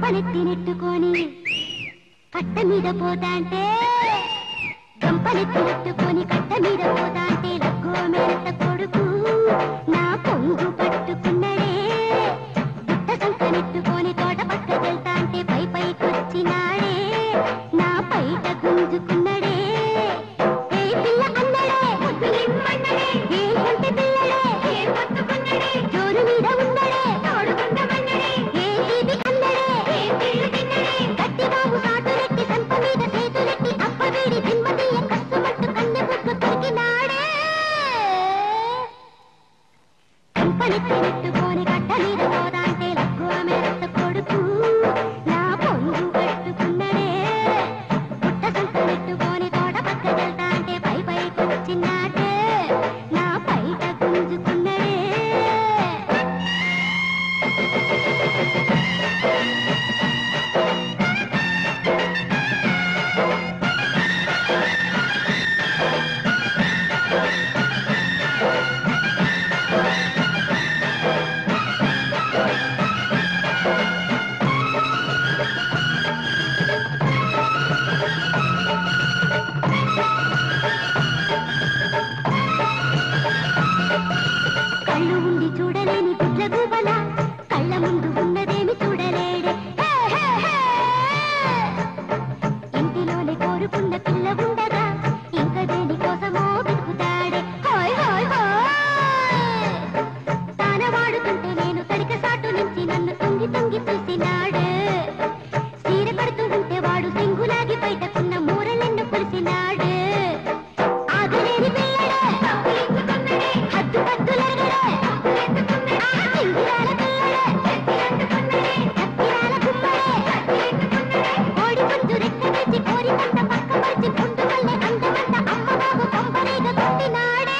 గంపనెత్తి నెట్టుకొని కట్ట మీద పోతాంటే గంపనెత్తి నెట్టుకొని కట్ట మీద పోతాంటే లగ్గో మేరత కొడుకు నా పొంగు పట్టుకున్నడే పుట్ట సంక నెట్టుకొని తోట పక్కకెళ్తాంటే పై పైకొచ్చినాడే నా పైట గుంజుకున్నడే ఏ పిల్ల అన్నడే ఏ ఒంటి పిల్లడే ఏ పట్టుకున్నడే జోరు మీద ఉన్నడే తోడుకుంటమన్నడే ఏ జీవి అన్నడే ఏ పిల్లు తిన్నడే గట్టి బాబు సాటులెట్టి సంప మీద చేతులెట్టి అప్పవీడి దిమ్మతీయ కసుమట్టు కన్నె బుగ్గు తొరికినాడే కంపనెత్తి నెట్టుకొని కట్ట మీద పోదాంటే లక్కువ మేరత్త కొడుకు నా పొంగు పట్టుకున్నడే పుట్ట సంక నెట్టుకొని తోట పక్కకెళ్తాంటే పై పైకొచ్చినాడే నా పైట గుంజుకున్నడే కళ్ళు ఉండి చూడలేని గుడ్ల గుబల కళ్ళ ముందు ఉన్నదేమి చూడలేడే హే, హే, హే! ఇంటిలోనే కోరుకున్న పిల్ల ఉండగా ఇంకా దేని కోసమో వెతుకుతాడే హాయ్ హాయ్ హాయ్ తాన వాడుతుంటే నేను తడిక సాటు నుంచి నన్ను తొంగి తొంగి చూసినాడు సీర కడుతూ ఉంటే వాడు సెంగులాగి బయటకున్న మూరలెన్ను కురిసినాడు ఆగలేని పిల్లడే హద్దు హద్దులెరగడే ఆ సింగిరాల పిల్లడే కత్తిరాల గుమ్మడే కోడి పుంజు రెక్క తెచ్చి కోరి పంట పక్క పరిచి పుండు వల్లే అందమంత అమ్మ బాబు కొంపరేగ కొట్టినాడే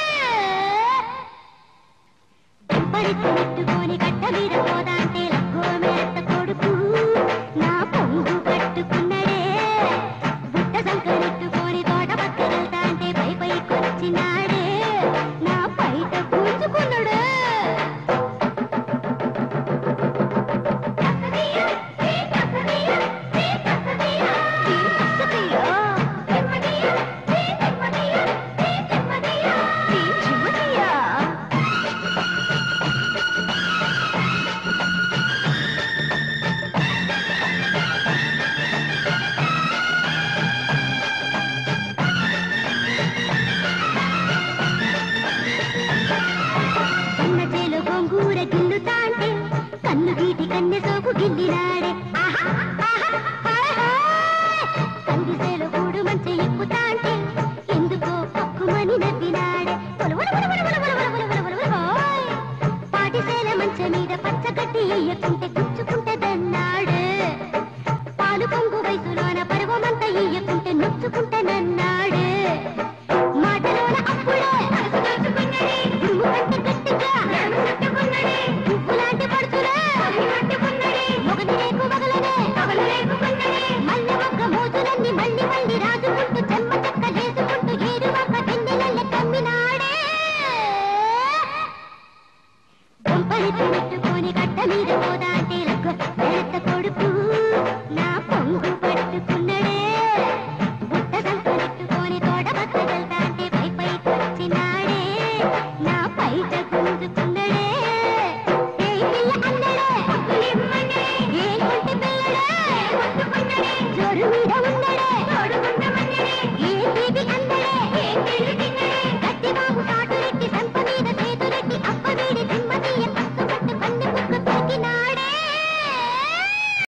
దుంపరెత్తి నెట్టుకొని కట్ట మీద పోదాంటే లక్కో మేరత్త కొడుకు నా పొంగు పట్టుకున్నడే బుట్ట సంక నెట్టుకొని తోట పక్కకెళ్తాంటే పై పైకొచ్చినాడే నా పైట కూర్చుకున్నాడు చిన్న చేలు గోంగూర గిల్లుతాంటే కన్ను గీటి కన్నె సోపు గిల్లినాడే ఆహా, ఆహా, హాయ్, హాయ్. కంది చేలు గూడు మంచి ఎక్కుతాంటే ఎందుకో పక్కుమని నవ్వినాడే ఒలు, ఒలు, ఒలు, ఒలు, ఒలు, ఒలు, ఒలు, ఒలు, ఒలు, ఒలు, హాయ్. పాటిసేల మంచ మీద పచ్చగడ్డి ఎయ్యకుంటే గుచ్చుకుంటదన్నాడు పాలు పొంగు వయసులోన పర్వమంతా ఇయ్యకుంటే నొచ్చుకుంటానన్నాడు మాటలోన అప్పుడే గురువు కంటే గట్టిగా పువ్వులాంటి పడుతులే మొగని రేకు మగలనే మల్లె మొగ్గ మోజులన్నీ మళ్ళీ మళ్ళీ రాజుకుంటూ చెమ్మ చెక్క చేసుకుంటూ ఏరువాక వెన్నెలల్లె కమ్మినాడే గొంపలి పెట్టుకొని కట్ట మీద పోదా